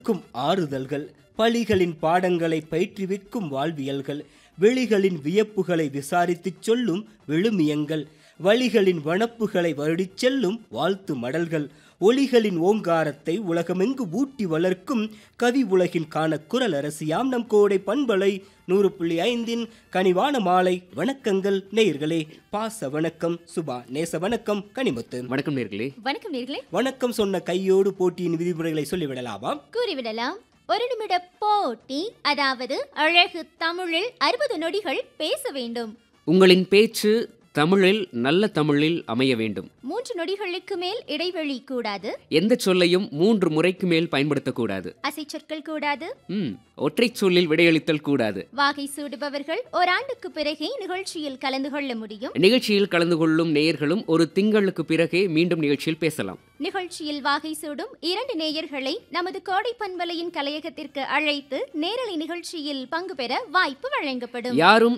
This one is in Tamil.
க்கும் ஆறுதல்கள் பலிகளின் பாடங்களை பயிற்றுவிக்கும் வாழ்வியல்கள் வெளிகளின் வியப்புகளை விசாரித்துச் சொல்லும் விழுமியங்கள் வழிகளின் வனப்புகளை வருடிச் செல்லும் வாழ்த்து மடல்கள் ஒளிகளின் ஓங்காரத்தை உலகமெங்கு ஊட்டி வளர்க்கும் கவி உலகின் காண குரல் அரசியாம் நம் கோடை பண்பலை நூறு புள்ளி ஐந்தின் கனிவான மாலை வணக்கங்கள் நேயர்களே பாச வணக்கம் சுபா நேச வணக்கம் கனிமுத்து வணக்கம் நேர்களே வணக்கம் நேர்களே வணக்கம் சொன்ன கையோடு போட்டியின் விதிமுறைகளை சொல்லிவிடலாமா கூறிவிடலாம் ஒரு நிமிட போட்டி அதாவது அழகு தமிழில் அறுபது நொடிகள் பேச வேண்டும் உங்களின் பேச்சு தமிழில் நல்ல தமிழில் அமைய வேண்டும் மூன்று நொடிகளுக்கு மேல் இடைவெளி கூடாது எந்த சொல்லையும் மூன்று முறைக்கு மேல் பயன்படுத்தக்கூடாது அசைச்சொற்கள் கூடாது ம் ஒற்றை சொல்லில் விடையளித்தல் கூடாது வாகை சூடுபவர்கள் ஓராண்டுக்கு பிறகே நிகழ்ச்சியில் கலந்து கொள்ள முடியும் நிகழ்ச்சியில் கலந்து கொள்ளும் நேயர்களும் ஒரு திங்களுக்கு பிறகே மீண்டும் நிகழ்ச்சியில் பேசலாம் நிகழ்ச்சியில் வாகை சூடும் இரண்டு நேயர்களை நமது கோடை பண்பலையின் கலையகத்திற்கு அழைத்து நேரலை நிகழ்ச்சியில் பங்கு பெற வாய்ப்பு வழங்கப்படும் யாரும்